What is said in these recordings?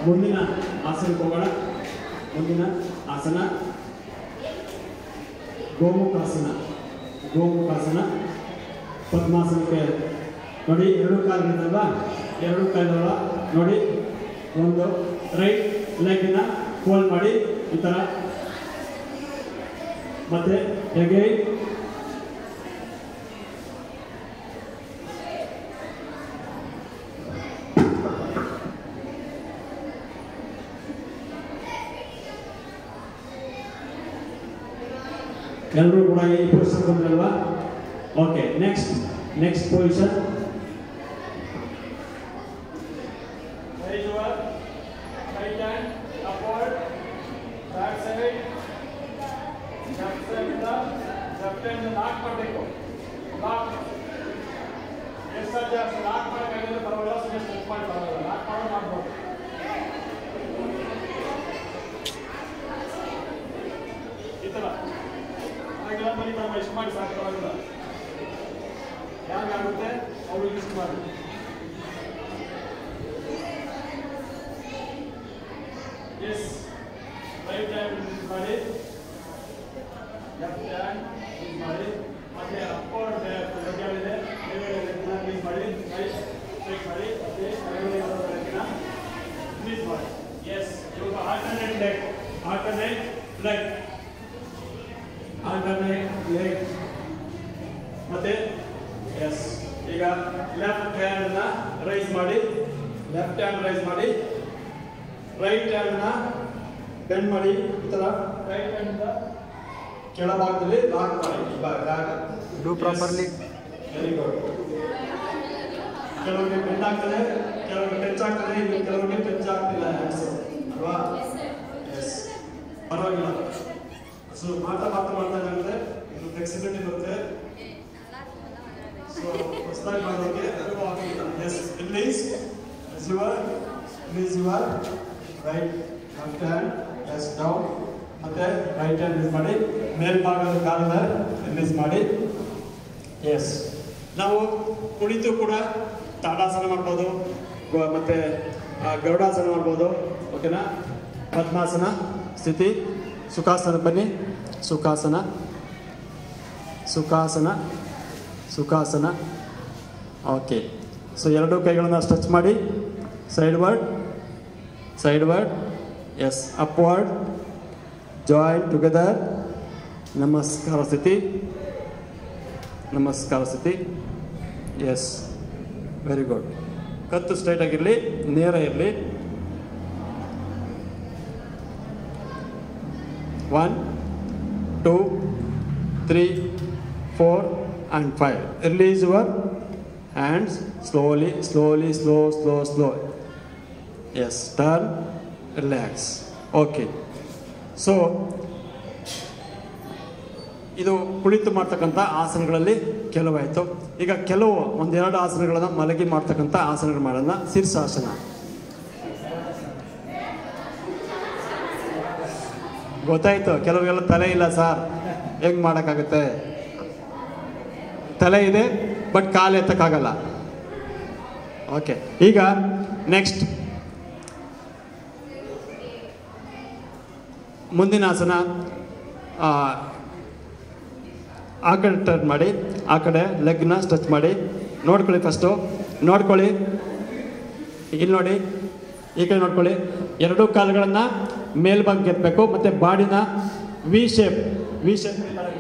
ಮುಂದಿನ ಆಸನಕ್ಕೆ ಹೋಗೋಣ ಮುಂದಿನ ಆಸನ ಗೋಮುಖಾಸನ ಗೋಮುಖಾಸನ ಪದ್ಮಾಸನಕ್ಕೆ ನೋಡಿ ಎರಡು ಕಾಲುಗಳಿಂದಲ್ವಾ ಎರಡು ಕಾಲುಗಳ ನೋಡಿ ಒಂದು ರೈಟ್ ಲೆಗ್ನ ಫೋಲ್ಡ್ ಮಾಡಿ ಈ ಥರ ಮತ್ತೆ ಹೇಗೆ ಎಲ್ಲರೂ ಕೂಡ ಈ ಪೊಸಿಷನ್ ಬಂದ್ರಲ್ವಾ okay next next position right hand upward, back side, left side ಇಂದ left hand ಲಾಕ್ ಮಾಡಬೇಕು ಲಾಕ್ ಎಷ್ಟು ಸಾಧ್ಯ ಅಷ್ಟು ಲಾಕ್ ಮಾಡೋಕ್ಕಾಗಿದ್ರೆ ಪರವಾಗಿಲ್ಲ ಸುಮ್ಮನೆ ಸ್ಟಿಚ್ ಮಾಡಿ ಪರವಾಗಿಲ್ಲ ಲಾಕ್ ಮಾಡೋ ಮಾಡ್ಬೋದು ಈ ಥರ ಹಾಗೆಲ್ಲ ಬರೀ ನಮ್ಮ ಇಷ್ಟು ಮಾಡಿ ಸಾಕು ಪರವಾಗಿಲ್ಲ ಯಾರಿಗಾಗುತ್ತೆ ಅವ್ರಿಗೆ ಇಷ್ಟು ಮಾಡಿ ಎಸ್ ರೈಟ್ ಹ್ಯಾಂಡ್ ಯೂಸ್ ಮಾಡಿ ಲೆಫ್ಟ್ ಹ್ಯಾಂಡ್ ಯೂಸ್ ಮಾಡಿ ಮತ್ತೆ ಅಪ್ಪರ್ ಲೆಗ್ಗಳಿದೆ ಮೇಲ್ಗಡೆ ಲೆಗ್ನ ಯೂಸ್ ಮಾಡಿ ರೈಟ್ ಸ್ಟ್ರೈಟ್ ಮಾಡಿ ಮತ್ತೆ ಕೆಳಗಡೆ ಇರೋ ಲೆಗ್ನ ಯೂಸ್ ಮಾಡಿ ಎಸ್ ಇವಾಗ alternate leg alternate leg alternate leg ಮತ್ತೆ ಎಸ್ ಈಗ ಲೆಫ್ಟ್ ಹ್ಯಾಂಡ್ನ ರೈಸ್ ಮಾಡಿ ಲೆಫ್ಟ್ ಹ್ಯಾಂಡ್ ರೈಸ್ ಮಾಡಿ ರೈಟ್ ಹ್ಯಾಂಡ್ನ ಬೆಂಡ್ ಮಾಡಿ ಈ ಥರ ರೈಟ್ ಹ್ಯಾಂಡ್ ಕೆಳಭಾಗದಲ್ಲಿ ಲಾಕ್ ಮಾಡಿ ಈ ಭಾಗ Do properly. ವೆರಿ ಗುಡ್ ಕೆಲವರಿಗೆ ಬೆಂಡ್ ಆಗ್ತದೆ ಕೆಲವರಿಗೆ ಟಚ್ ಆಗ್ತದೆ ಇನ್ನು ಕೆಲವರಿಗೆ ಟಚ್ ಆಗ್ತಿಲ್ಲ ಹ್ಯಾಂಡ್ಸ್ ಅಲ್ವಾ ಎಸ್ ಪರವಾಗಿಲ್ಲ ಸೊ ಮಾಡ್ತಾ ಮಾಡ್ತಾ ಮಾಡ್ತಾ ಏನಾಗುತ್ತೆ ಇನ್ನು ಫ್ಲೆಕ್ಸಿಬಿಲಿಟಿ ಬರುತ್ತೆ ಸೊ ಹೊಸದಾಗಿ ಮಾಡೋರಿಗೆ ಅನುಭವ ಆಗಿಲ್ಲ yes release is your release your right left hand yes down ಮತ್ತೆ ರೈಟ್ ಹ್ಯಾಂಡ್ ಯೂಸ್ ಮಾಡಿ ಮೇಲ್ಭಾಗದ ಕಾಲದ ರಿಲೀಸ್ ಮಾಡಿ ಎಸ್ ನಾವು ಕುಳಿತು ಕೂಡ ತಾಡಾಸನ ಮಾಡ್ಬೋದು ಗೊ- ಮತ್ತೆ ಆ, ಗರುಡಾಸನ ಮಾಡ್ಬೋದು ಓಕೆನಾ ಪದ್ಮಾಸನ ಸ್ಥಿತಿ ಸುಖಾಸನ ಬನ್ನಿ ಸುಖಾಸನ ಸುಖಾಸನ ಸುಖಾಸನ ಓಕೆ ಸೊ ಎರಡು ಕೈಗಳನ್ನು ಸ್ಟ್ರೆಚ್ ಮಾಡಿ sideward sideward yes upward join together ನಮಸ್ಕಾರ ಸ್ಥಿತಿ ನಮಸ್ಕಾರ ಸ್ಥಿತಿ ಎಸ್ ವೆರಿ ಗುಡ್ ಕತ್ತು ಸ್ಟ್ರೈಟ್ ಆಗಿರಲಿ ನೇರ ಇರಲಿ one two three four and five release your hands slowly slowly slow slow slow yes turn relax okay so ಇದು ಕುಳಿತು ಮಾಡ್ತಕ್ಕಂಥ ಆಸನಗಳಲ್ಲಿ ಕೆಲವಾಯಿತು ಈಗ ಕೆಲವು ಒಂದೆರಡು ಆಸನಗಳನ್ನು ಮಲಗಿ ಮಾಡ್ತಕ್ಕಂಥ ಆಸನಗಳು ಮಾಡೋಣ ಶೀರ್ಷಾಸನ ಗೊತ್ತಾಯ್ತು ಕೆಲವರಿಗೆಲ್ಲ ತಲೆ ಇಲ್ಲ ಸರ್ ಹೆಂಗ್ ಮಾಡೋಕ್ಕಾಗುತ್ತೆ ತಲೆ ಇದೆ ಬಟ್ ಕಾಲು ಎತ್ತಕ್ಕಾಗಲ್ಲ ಓಕೆ ಈಗ ನೆಕ್ಸ್ಟ್ ಮುಂದಿನ ಆಸನ ಆ, ಆ ಕಡೆ ಟರ್ನ್ ಮಾಡಿ ಆ ಕಡೆ ಲೆಗ್ನ ಸ್ಟ್ರೆಚ್ ಮಾಡಿ ನೋಡ್ಕೊಳ್ಳಿ ಫಸ್ಟು ನೋಡ್ಕೊಳ್ಳಿ ಇಲ್ಲಿ ನೋಡಿ ಈ ಕಡೆ ನೋಡ್ಕೊಳ್ಳಿ ಎರಡೂ ಕಾಲುಗಳನ್ನು ಮೇಲ್ಭಾಗಕ್ಕೆ ಎತ್ತಬೇಕು ಮತ್ತು ಬಾಡಿನ ವಿ ಶೇಪ್ ವಿ ಶೇಪ್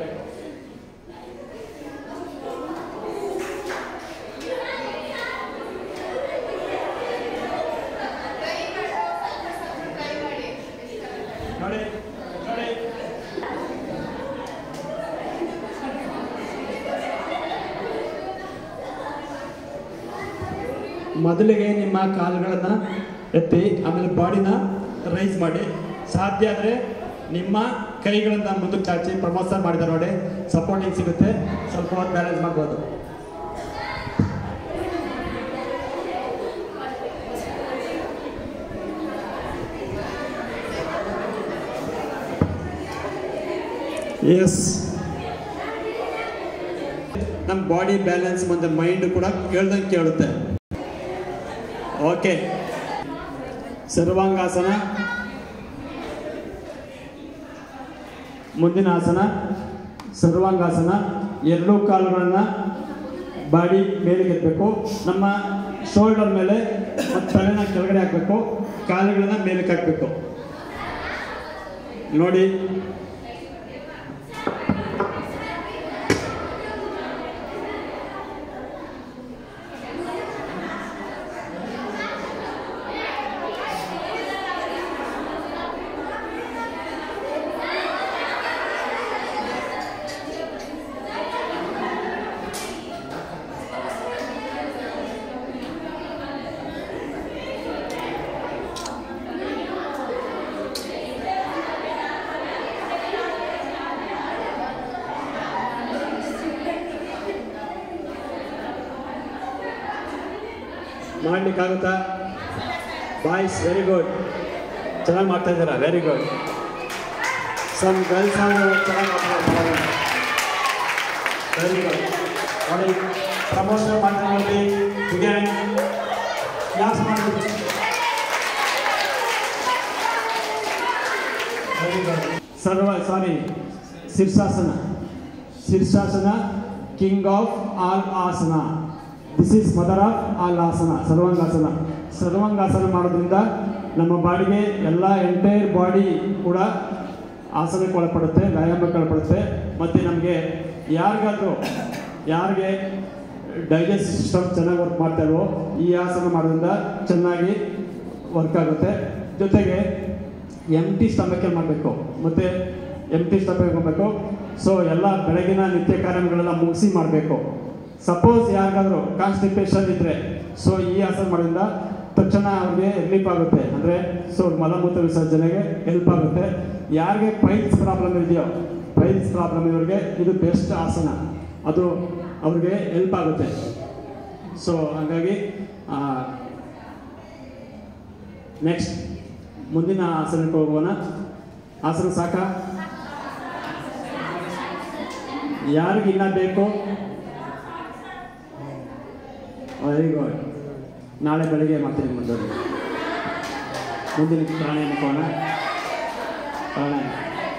ನೋಡಿ ನೋಡಿ ಮೊದಲಿಗೆ ನಿಮ್ಮ ಕಾಲುಗಳನ್ನು ಎತ್ತಿ ಆಮೇಲೆ ಬಾಡಿನ ರೈಸ್ ಮಾಡಿ ಸಾಧ್ಯ ಆದರೆ ನಿಮ್ಮ ಕೈಗಳನ್ನು ಮುಂದಕ್ಕೆ ಚಾಚಿ ಪ್ರಮೋಷನ್ ಮಾಡಿದ ನೋಡಿ ಸಪೋರ್ಟಿಂಗ್ ಸಿಗುತ್ತೆ ಸ್ವಲ್ಪ ಹೊತ್ತು ಬ್ಯಾಲೆನ್ಸ್ ಮಾಡ್ಬೋದು ಎಸ್ ನಮ್ಮ ಬಾಡಿ ಬ್ಯಾಲೆನ್ಸ್ ಮತ್ತು ಮೈಂಡ್ ಕೂಡ ಕೇಳ್ದಂಗೆ ಕೇಳುತ್ತೆ ಓಕೆ ಸರ್ವಾಂಗಾಸನ ಮುಂದಿನ ಆಸನ ಸರ್ವಾಂಗಾಸನ ಎರಡೂ ಕಾಲುಗಳನ್ನ ಬಾಡಿ ಮೇಲೆ ಎತ್ತಬೇಕು ನಮ್ಮ ಶೋಲ್ಡರ್ ಮೇಲೆ ಮತ್ತು ತಲೆನ ಕೆಳಗಡೆ ಹಾಕಬೇಕು ಕಾಲುಗಳನ್ನ ಮೇಲಕ್ಕೆ ಹಾಕಬೇಕು ನೋಡಿ ಮಾಡ್ಲಿಕ್ಕಾಗುತ್ತಾ ಬಾಯ್ಸ್ ವೆರಿ ಗುಡ್ ಚೆನ್ನಾಗಿ ಮಾಡ್ತಾ ಇದ್ದೀರಾ ವೆರಿ ಗುಡ್ ಸಮ್ ಗರ್ಲ್ಸ್ ಚೆನ್ನಾಗಿ ಮಾಡ್ತಾ ವೆರಿ ಗುಡ್ ನೋಡಿ ಪ್ರಮೋಷನ್ ಮಾಡ್ತಾ ನೋಡಿ ಬಿಗ್ಯಾನ್ ಕ್ಲಾಸ್ ಮಾಡಬೇಕು ವೆರಿ ಗುಡ್ ಸರ್ವ ಸಾರಿ ಶೀರ್ಷಾಸನ ಶೀರ್ಷಾಸನ king of all asana this is mother of all asana ಸರ್ವಾಂಗಾಸನ ಸರ್ವಾಂಗಾಸನ ಮಾಡೋದ್ರಿಂದ ನಮ್ಮ ಬಾಡಿಗೆ ಎಲ್ಲ ಎಂಟೈರ್ ಬಾಡಿ ಕೂಡ ಆಸನಕ್ಕೆ ಒಳಪಡುತ್ತೆ ವ್ಯಾಯಾಮಕ್ಕೆ ಒಳಪಡುತ್ತೆ ಮತ್ತು ನಮಗೆ ಯಾರಿಗಾದರೂ ಯಾರಿಗೆ ಡೈಜೆಸ್ಟ್ ಸಿಸ್ಟಮ್ ಚೆನ್ನಾಗಿ ವರ್ಕ್ ಮಾಡ್ತಾ ಇಲ್ವೋ ಈ ಆಸನ ಮಾಡೋದ್ರಿಂದ ಚೆನ್ನಾಗಿ ವರ್ಕ್ ಆಗುತ್ತೆ ಜೊತೆಗೆ ಎಮ್ ಟಿ ಸ್ಟಮಕಲ್ಲಿ ಮಾಡಬೇಕು ಮತ್ತು ಎಮ್ ಟಿ ಸ್ಟಮಕ್ ಮಾಡಬೇಕು ಸೊ ಎಲ್ಲ ಬೆಳಗಿನ ನಿತ್ಯ ಕಾರ್ಯಗಳೆಲ್ಲ ಮುಗಿಸಿ ಮಾಡಬೇಕು ಸಪೋಸ್ ಯಾರಿಗಾದ್ರೂ ಕಾನ್ಸ್ಟಿಪೇಷನ್ ಇದ್ದರೆ ಸೊ ಈ ಆಸನ ಮಾಡೋದ್ರಿಂದ ತಕ್ಷಣ ಅವ್ರಿಗೆ ರಿಲೀಫ್ ಆಗುತ್ತೆ ಅಂದರೆ ಸೊ ಮಲಮೂತ್ರ ವಿಸರ್ಜನೆಗೆ ಹೆಲ್ಪ್ ಆಗುತ್ತೆ ಯಾರಿಗೆ ಪೈಲ್ಸ್ ಪ್ರಾಬ್ಲಮ್ ಇದೆಯೋ ಪೈಲ್ಸ್ ಪ್ರಾಬ್ಲಮ್ ಇರೋರಿಗೆ ಇದು ಬೆಸ್ಟ್ ಆಸನ ಅದು ಅವ್ರಿಗೆ ಹೆಲ್ಪ್ ಆಗುತ್ತೆ ಸೊ ಹಾಗಾಗಿ ನೆಕ್ಸ್ಟ್ ಮುಂದಿನ ಆಸನಕ್ಕೆ ಹೋಗೋಣ ಆಸನ ಸಾಕ ಯಾರಿಗೆ ಇನ್ನ ಬೇಕು ವೆರಿ ಗುಡ್ ನಾಳೆ ಬೆಳಿಗ್ಗೆ ಮಾಡ್ತೀನಿ ಮುಂದೆ ಮುಂದಿನ ಪ್ರಾಣಾಯಾಮ ಹೋಗೋಣ pranayama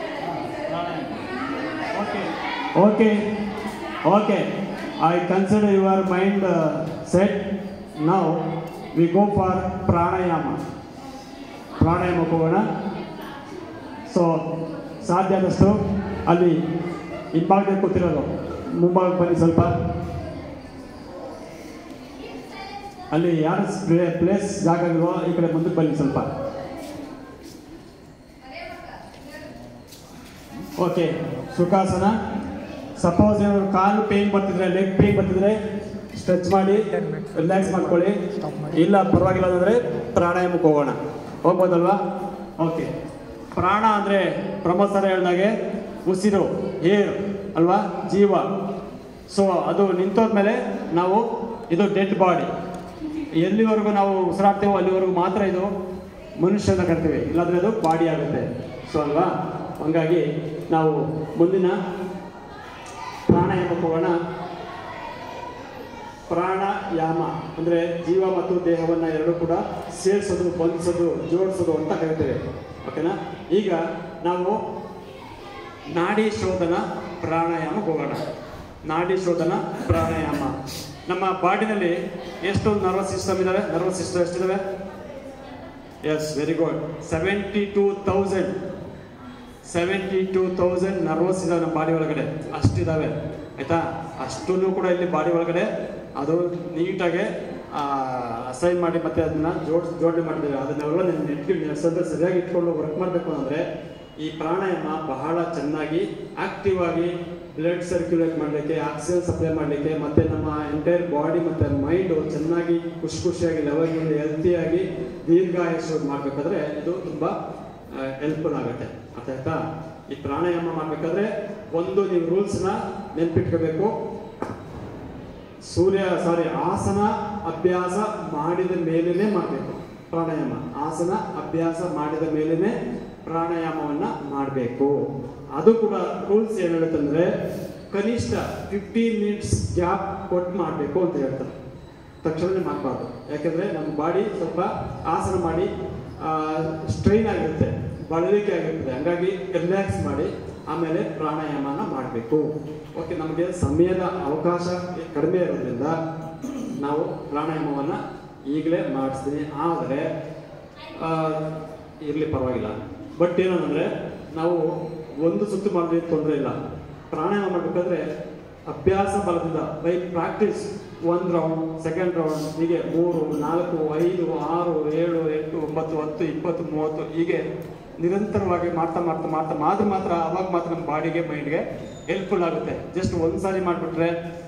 okay okay okay I consider your mindset ನಾವು ವಿ ಗೋ ಫಾರ್ ಪ್ರಾಣಾಯಾಮ ಪ್ರಾಣಾಯಾಮಕ್ಕೆ ಹೋಗೋಣ ಸೊ ಸಾಧ್ಯ ಆದಷ್ಟು ಅಲ್ಲಿ ಹಿಂಭಾಗದಲ್ಲಿ ಕೂತಿರೋದು ಮುಂಭಾಗಕ್ಕೆ ಬನ್ನಿ ಸ್ವಲ್ಪ ಅಲ್ಲಿ ಯಾರು ಪ್ಲೇಸ್ ಜಾಗ ಇಲ್ವೋ ಈ ಕಡೆ ಮುಂದಕ್ಕೆ ಬನ್ನಿ ಸ್ವಲ್ಪ ಓಕೆ ಸುಖಾಸನ ಸಪೋಸ್ ಏನಾದ್ರು ಕಾಲು ಪೇನ್ ಬರ್ತಿದ್ರೆ ಲೆಗ್ ಪೇನ್ ಬರ್ತಿದ್ರೆ ಸ್ಟ್ರೆಚ್ ಮಾಡಿ ರಿಲ್ಯಾಕ್ಸ್ ಮಾಡ್ಕೊಳ್ಳಿ ಇಲ್ಲ ಪರವಾಗಿಲ್ಲ ಅಂದರೆ ಪ್ರಾಣಾಯಾಮಕ್ಕೆ ಹೋಗೋಣ ಹೋಗ್ಬೋದಲ್ವಾ ಓಕೆ ಪ್ರಾಣ ಅಂದರೆ ಪ್ರಮೋದ್ ಸರ್ ಹೇಳ್ದಾಗೆ ಉಸಿರು ಏರ್ ಅಲ್ವಾ ಜೀವ ಸೊ ಅದು ನಿಂತೋದ್ಮೇಲೆ ನಾವು ಇದು ಡೆಡ್ ಬಾಡಿ ಎಲ್ಲಿವರೆಗೂ ನಾವು ಉಸಿರಾಡ್ತೇವೋ ಅಲ್ಲಿವರೆಗೂ ಮಾತ್ರ ಇದು ಮನುಷ್ಯನ ಕರಿತೀವಿ ಇಲ್ಲಾಂದ್ರೆ ಅದು ಬಾಡಿ ಆಗುತ್ತೆ ಸೊ ಅಲ್ವಾ ಹಂಗಾಗಿ ನಾವು ಮುಂದಿನ ಪ್ರಾಣಾಯಾಮಕ್ಕೆ ಹೋಗೋಣ ಪ್ರಾಣಾಯಾಮ ಅಂದರೆ ಜೀವ ಮತ್ತು ದೇಹವನ್ನು ಎರಡು ಕೂಡ ಸೇರಿಸೋದು ಬಂಧಿಸೋದು ಜೋಡಿಸೋದು ಅಂತ ಕರಿತೇವೆ ಓಕೆನಾ ಈಗ ನಾವು ನಾಡಿ ಶೋಧನ ಪ್ರಾಣಾಯಾಮಕ್ಕೆ ಹೋಗೋಣ ನಾಡಿ ಶೋಧನ ಪ್ರಾಣಾಯಾಮ ನಮ್ಮ ಬಾಡಿನಲ್ಲಿ ಎಷ್ಟು ನರ್ವಸ್ ಸಿಸ್ಟಮ್ ಇದಾವೆ ನರ್ವಸ್ ಸಿಸ್ಟಮ್ ಎಷ್ಟಿದಾವೆ yes very good seventy two thousand seventy two thousand nervous ಇದಾವೆ ನಮ್ಮ ಬಾಡಿ ಒಳಗಡೆ ಅಷ್ಟಿದಾವೆ ಆಯ್ತಾ ಅಷ್ಟನ್ನು ಕೂಡ ಇಲ್ಲಿ ಬಾಡಿ ಒಳಗಡೆ ಅದು ನೀಟಾಗಿ ಅಸೈನ್ ಮಾಡಿ ಮತ್ತೆ ಅದನ್ನ ಜೋಡ್ ಜೋಡಣೆ ಮಾಡಿದ್ದೇವೆ ಅದನ್ನೆಲ್ಲ ನೆಟ್ಗೆ ಸರಿಯಾಗಿ ಇಟ್ಕೊಂಡು ವರ್ಕ್ ಮಾಡಬೇಕು ಅಂದರೆ ಈ ಪ್ರಾಣಾಯಾಮ ಬಹಳ ಚೆನ್ನಾಗಿ ಆಕ್ಟಿವ್ ಆಗಿ ಬ್ಲಡ್ ಸರ್ಕ್ಯುಲೇಟ್ ಮಾಡಲಿಕ್ಕೆ ಆಕ್ಸಿಜನ್ ಸಪ್ಲೈ ಮಾಡಲಿಕ್ಕೆ ಮತ್ತೆ ನಮ್ಮ ಎಂಟೈರ್ ಬಾಡಿ ಮತ್ತೆ ಮೈಂಡ್ ಚೆನ್ನಾಗಿ ಖುಷಿ ಖುಷಿಯಾಗಿ ಲೆವೆಲ್ ಹೆಲ್ತಿಯಾಗಿ ದೀರ್ಘಾಯಸ್ಸು ಮಾಡಬೇಕಾದ್ರೆ ಇದು ತುಂಬಾ ಹೆಲ್ಪ್ಫುಲ್ ಆಗುತ್ತೆ ಅರ್ಥ ಆಯ್ತಾ ಈ ಪ್ರಾಣಾಯಾಮ ಮಾಡಬೇಕಾದ್ರೆ ಒಂದು ನೀವು ರೂಲ್ಸ್ನ ನೆನ್ಪಿಟ್ಕೋಬೇಕು ಸೂರ್ಯ ಸಾರಿ ಆಸನ ಅಭ್ಯಾಸ ಮಾಡಿದ ಮೇಲೇನೆ ಮಾಡಬೇಕು ಪ್ರಾಣಾಯಾಮ ಆಸನ ಅಭ್ಯಾಸ ಮಾಡಿದ ಮೇಲೇನೆ ಪ್ರಾಣಾಯಾಮವನ್ನ ಮಾಡಬೇಕು ಅದು ಕೂಡ ರೂಲ್ಸ್ ಏನ್ ಹೇಳುತ್ತಂದ್ರೆ ಕನಿಷ್ಠ ಫಿಫ್ಟೀನ್ ಮಿನಿಟ್ಸ್ ಗ್ಯಾಪ್ ಕೊಟ್ಟು ಮಾಡಬೇಕು ಅಂತ ಹೇಳ್ತಾರೆ ತಕ್ಷಣನೇ ಮಾಡಬಾರ್ದು ಯಾಕಂದ್ರೆ ನಮ್ಮ ಬಾಡಿ ಸ್ವಲ್ಪ ಆಸನ ಮಾಡಿ ಸ್ಟ್ರೈನ್ ಆಗಿರುತ್ತೆ ಬಳಲಿಕೆ ಆಗಿರ್ತದೆ ಹಂಗಾಗಿ ರಿಲ್ಯಾಕ್ಸ್ ಮಾಡಿ ಆಮೇಲೆ ಪ್ರಾಣಾಯಾಮನ ಮಾಡಬೇಕು ಓಕೆ ನಮಗೆ ಸಮಯದ ಅವಕಾಶ ಕಡಿಮೆ ಇರೋದ್ರಿಂದ ನಾವು ಪ್ರಾಣಾಯಾಮವನ್ನು ಈಗಲೇ ಮಾಡಿಸ್ತೀನಿ ಆದರೆ ಇರಲಿ ಪರವಾಗಿಲ್ಲ ಬಟ್ ಏನಂದರೆ ನಾವು ಒಂದು ಸುತ್ತು ಮಾಡಿದ್ರೆ ತೊಂದರೆ ಇಲ್ಲ ಪ್ರಾಣಾಯಾಮ ಮಾಡಬೇಕಾದ್ರೆ ಅಭ್ಯಾಸ ಬಲದಿಂದ ಬೈ ಪ್ರಾಕ್ಟೀಸ್ ಒಂದು ರೌಂಡ್ ಸೆಕೆಂಡ್ ರೌಂಡ್ ಹೀಗೆ ಮೂರು ನಾಲ್ಕು ಐದು ಆರು ಏಳು ಎಂಟು ಒಂಬತ್ತು ಹತ್ತು ಇಪ್ಪತ್ತು ಮೂವತ್ತು ಹೀಗೆ ನಿರಂತರವಾಗಿ ಮಾಡ್ತಾ ಮಾಡ್ತಾ ಮಾಡ್ತಾ ಮಾತ್ರ ಮಾತ್ರ ಅವಾಗ ಮಾತ್ರ ನಮ್ಮ ಬಾಡಿಗೆ ಮೈಂಡ್ಗೆ ಹೆಲ್ಪ್ಫುಲ್ ಆಗುತ್ತೆ ಜಸ್ಟ್ ಒಂದು ಸಾರಿ ಮಾಡಿಬಿಟ್ರೆ